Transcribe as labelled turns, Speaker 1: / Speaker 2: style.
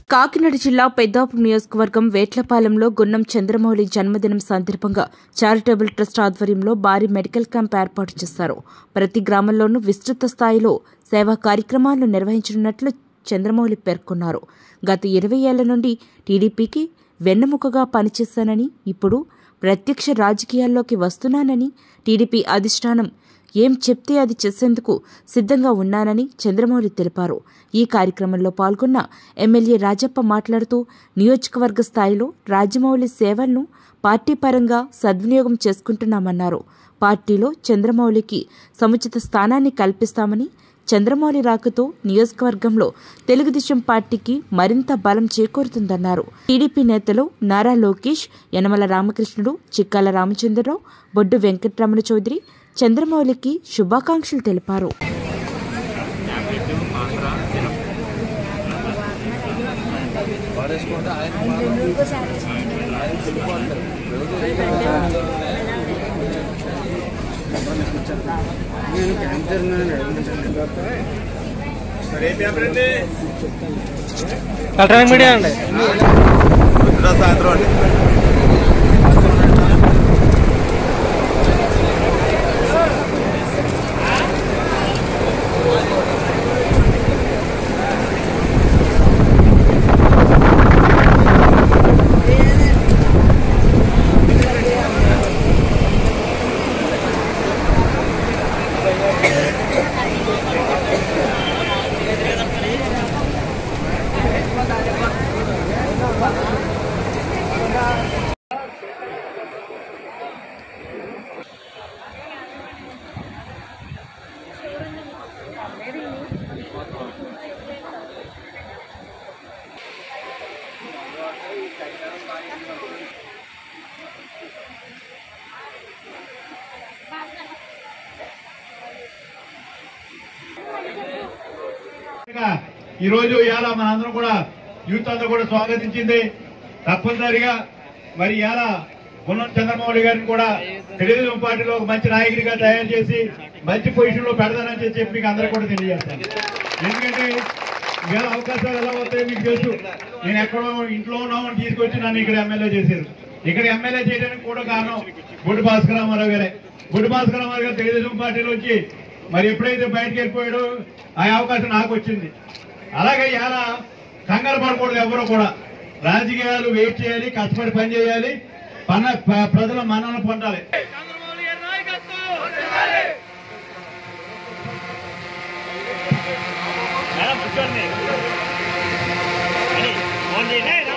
Speaker 1: కాకినాడ జిల్లా పెద్దాపురం నియోజకవర్గం వేట్లపాలెంలో గున్నం చంద్రమౌళి జన్మదినం సందర్భంగా చారిటబుల్ ట్రస్ట్ ఆధ్వర్యంలో భారీ మెడికల్ క్యాంప్ ఏర్పాటు చేశారు ప్రతి గ్రామంలోనూ విస్తృత స్థాయిలో సేవా కార్యక్రమాలను నిర్వహించనున్నట్లు చంద్రమౌళి పేర్కొన్నారు గత ఇరవై ఏళ్ల నుండి టీడీపీకి వెన్నెముకగా పనిచేశానని ఇప్పుడు ప్రత్యక్ష రాజకీయాల్లోకి వస్తున్నానని టీడీపీ అధిష్టానం ఏం చెప్తే అది చేసేందుకు సిద్ధంగా ఉన్నానని చంద్రమౌళి తెలిపారు ఈ కార్యక్రమంలో పాల్గొన్న ఎమ్మెల్యే రాజప్ప మాట్లాడుతూ నియోజకవర్గ స్థాయిలో రాజమౌళి సేవలను పార్టీ పరంగా సద్వినియోగం చేసుకుంటున్నామన్నారు పార్టీలో చంద్రమౌళికి సముచిత స్థానాన్ని కల్పిస్తామని చంద్రమౌళి రాకతో నియోజకవర్గంలో తెలుగుదేశం పార్టీకి మరింత బలం చేకూరుతుందన్నారు టీడీపీ నేతలు నారా లోకేష్ యనమల రామకృష్ణుడు చిక్కాల రామచంద్రరావు బొడ్డు వెంకట్రమణ చౌదరి చంద్రమౌళికి శుభాకాంక్షలు తెలిపారు
Speaker 2: నేను క్యాంప్ జరిగిన
Speaker 3: ఎలక్ట్రానిక్ మీడియా అండి
Speaker 4: పొద్దున సాయంత్రం అండి
Speaker 5: ఈ రోజు ఇవాళ మనందరం కూడా యూత్ అంతా కూడా స్వాగతించింది తప్పనిసరిగా మరి ఇవాళ గున్నం చంద్రమౌళి గారిని కూడా తెలుగుదేశం పార్టీలో ఒక మంచి నాయకుడిగా తయారు చేసి మంచి పొజిషన్ లో పెడతానని చెప్పి మీకు అందరూ కూడా తెలియజేస్తాను ఎందుకంటే ఇవాళ అవకాశాలు ఎలా వస్తాయో మీకు తెలుసు నేను ఎక్కడో ఇంట్లో ఉన్నామని తీసుకొచ్చి నన్ను ఇక్కడ ఎమ్మెల్యే చేశారు ఇక్కడ ఎమ్మెల్యే చేయడానికి కూడా కారణం బుడ్డి భాస్కర్ రామారావు గారే బుడ్డి భాస్కర్ రామారావు గారు తెలుగుదేశం పార్టీలో వచ్చి మరి ఎప్పుడైతే బయటకు వెళ్ళిపోయాడో ఆ అవకాశం నాకు వచ్చింది అలాగే ఇలా కంగారు పడకూడదు ఎవరు కూడా రాజకీయాలు వెయిట్ చేయాలి కష్టపడి పని చేయాలి పన్న ప- ప్రజల మన్నన పొందాలి
Speaker 3: మేడం కూర్చోండి అని ఫోన్ చేయండి